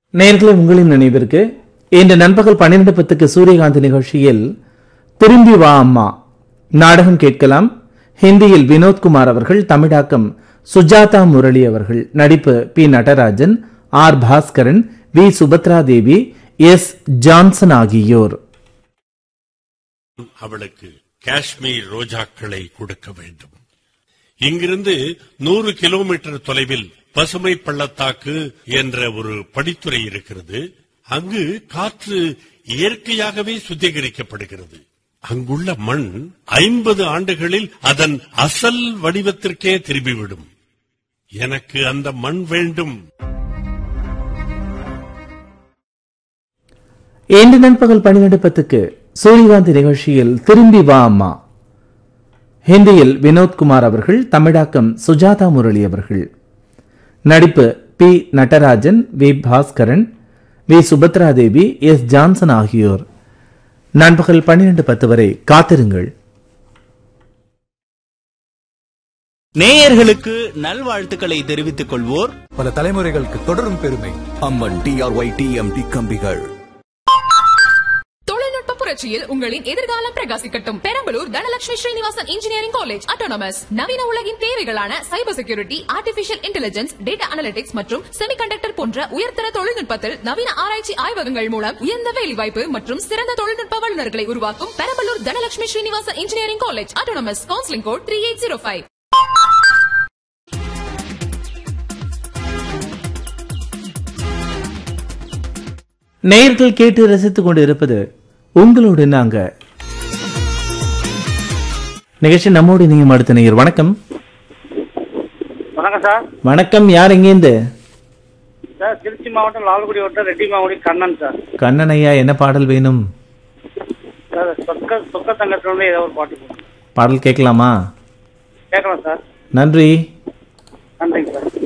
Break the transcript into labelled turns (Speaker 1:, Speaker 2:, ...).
Speaker 1: நேர்களை உங்களின் நினைவிற்கு இன்று நண்பகல் பன்னிரண்டு பத்துக்கு சூரியகாந்தி நிகழ்ச்சியில் திரும்பி வா அம்மா நாடகம் கேட்கலாம் ஹிந்தியில் வினோத்குமார் அவர்கள் தமிழாக்கம் சுஜாதா முரளி அவர்கள் நடிப்பு P Natarajan R Bhaskaran V Subhadra Devi S Johnson ஆகியோர்
Speaker 2: அவளுக்கு காஷ்மீர் ரோஜாக்களை கொடுக்க வேண்டும் இங்கிருந்து நூறு கிலோமீட்டர் தொலைவில் பசுமை பள்ளத்தாக்கு என்ற ஒரு படித்துறை இருக்கிறது அங்கு காற்று இயற்கையாகவே சுத்திகரிக்கப்படுகிறது அங்குள்ள மண் ஐம்பது ஆண்டுகளில் அதன் அசல் வடிவத்திற்கே திரும்பிவிடும் எனக்கு அந்த மண் வேண்டும்
Speaker 1: இன்று நண்பகல் பன்னிரண்டு பத்துக்கு சூரியகாந்தி நிகழ்ச்சியில் திரும்பி வா அம்மா ஹிந்தியில் வினோத்குமார் அவர்கள் தமிழாக்கம் சுஜாதா முரளி அவர்கள் நடிப்பு P Natarajan V Bhaskaran V Subhadra Devi S Johnson ஆகியோர் நண்பகல் பன்னிரண்டு பத்து வரை காத்திருங்கள்
Speaker 3: நேயர்களுக்கு நல்வாழ்த்துக்களை தெரிவித்துக் கொள்வோர்
Speaker 4: பல தலைமுறைகளுக்கு தொடரும் பெருமை
Speaker 5: அம்மன் டிஆர்ஒய் டிஎம்டி கம்பிகள்
Speaker 6: தொழில்நுட்ப புரட்சியில் உங்களின் எதிர்காலம் பிரகாசிக்கட்டும் Perambalur Dhanalakshmi Srinivasan engineering college autonomous நவீன உலகின் தேவைகளான cyber security artificial intelligence data analytics மற்றும் செமிகண்டக்டர் போன்ற உயர்தர தொழில்நுட்பத்தில் நவீன ஆராய்ச்சி ஆய்வகங்கள் மூலம் உயர்ந்த வேலைவாய்ப்பு மற்றும் சிறந்த தொழில்நுட்ப வல்லுநர்களை உருவாக்கும் Perambalur Dhanalakshmi Srinivasan engineering college autonomous counselling code three eight zero five
Speaker 1: நேயர்கள் கேட்டு ரசித்துக் கொண்டு இருப்பது உங்களோடு நாங்க நிகழ்ச்சி நம்மோடு நீங்க அடுத்த நேயர் வணக்கம்
Speaker 7: வணக்கம் சார்
Speaker 1: வணக்கம் யார் எங்கேருந்து
Speaker 7: சார் திருச்சி மாவட்டம் லால்குடி வட்டம் ரெட்டி மாவடி கண்ணன் சார்
Speaker 1: கண்ணன் ஐயா என்ன பாடல் வேணும்
Speaker 7: சார் சொக்க சொக்க தங்கத்திலிருந்து ஏதோ ஒரு பாட்டு போடுங்க.
Speaker 1: பாடல் கேட்கலாமா
Speaker 7: கேட்கலாம் சார்
Speaker 1: நன்றி
Speaker 7: நன்றிங்க சார்